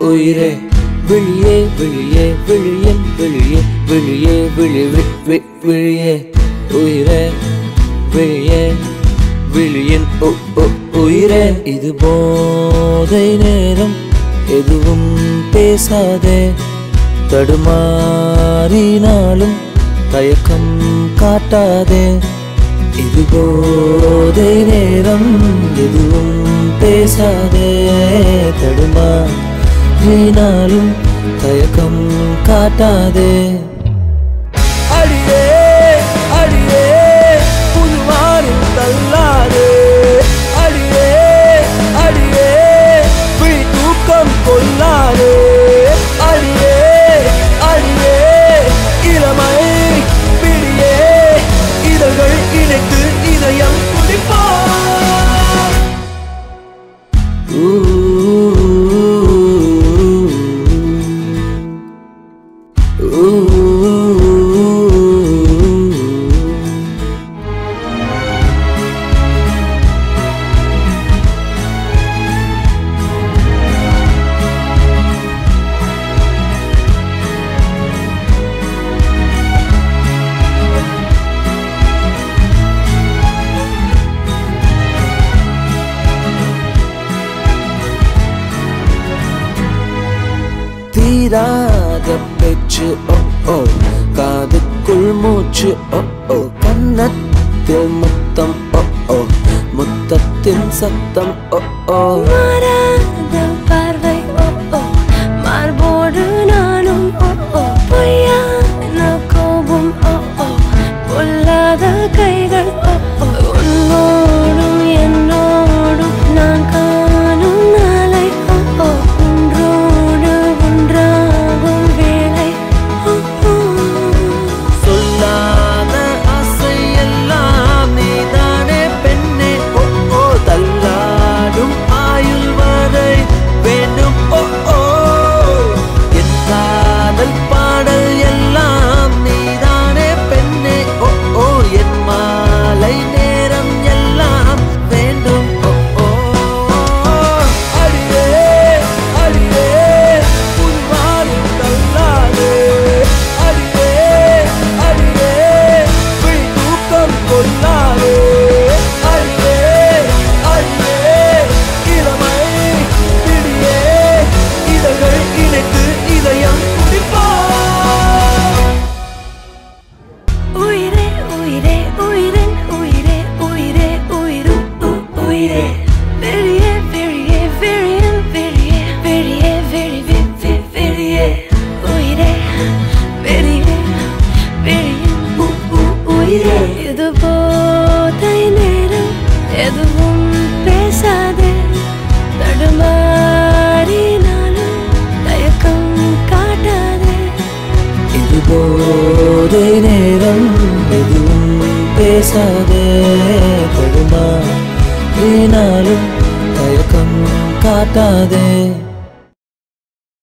உயிரே விழியே விழியே விழியன் விழியே விழியே விழி வி- வி- விழியே உயிரே விழியே விழியன் உ- உ- உயிரே இது போதை நேரம் எதுவும் பேசாதே தடுமாறினாலும் தயக்கம் காட்டாதே இது போதை நேரம் எதுவும் பேசாதே தடுமாறினாலும் தயக்கம் காட்டாதே அடியே அடியே புதுவாரில் தள்ளாதே அடியே அடியே விழி தூக்கம் கொள்ளாதே அடியே அடியே இளமை பிடியே இதழ்கள் இணைத்து இதயம் துடிப்பா தீராத பேச்சு ஓ ஓ காதுக்குள் மூச்சு ஓ ஓ கன்னத்தில் முத்தம் ஓ ஓ முத்தத்தின் சத்தம் ஓ ஓ மாறாத பார்வை ஓ ஓ மார்போடு நானும் ஓ ஓ பொய்யான கோபம் ஓ ஓ பொல்லாத கைகள் ஓ ஓ உன்னோடும் என்னோடும் நான் காணும் நாளை ஓ ஓ ஒன்றோடு ஒன்றாகும் வேளை ஓ ஓ சொல்லாத ஆசை எல்லாம் நீதானே பெண்ணே ஓ ஓ தள்ளாடும் ஆயுள் வரை வேண்டும் ஓ ஓ என் காதல் பாடல் எல்லாம் நீதானே பெண்ணே ஓ ஓ என் மாலை நேரம் எல்லாம் வேண்டும் ஓ ஓ அடியே அடியே புல்வாரில் தள்ளாதே அடியே அடியே விழி தூக்கம் கொள்ளாதே அடியே அடியே இளமை பிடியே இதழ்கள் இணைத்து இதயம் துடிப்பா உயிரே உயிரே உயிரின் உயிரே உயிரே உயிரும் உ- உயிரே வெளியே வெளியே வெளியன் வெளியே வெளியே வெளி வி- வி- வெளியே உயிரே வெளியே வெளியன் உ- உ- உயிரே இது போதை நேரம் எதுவும் பேசாதே தடுமாறினாலும் தயக்கம் காட்டாதே இது போதை நேரம் எதுவும் பேசாதே படுமா ஏனாலும் தயக்கம் காட்டாதே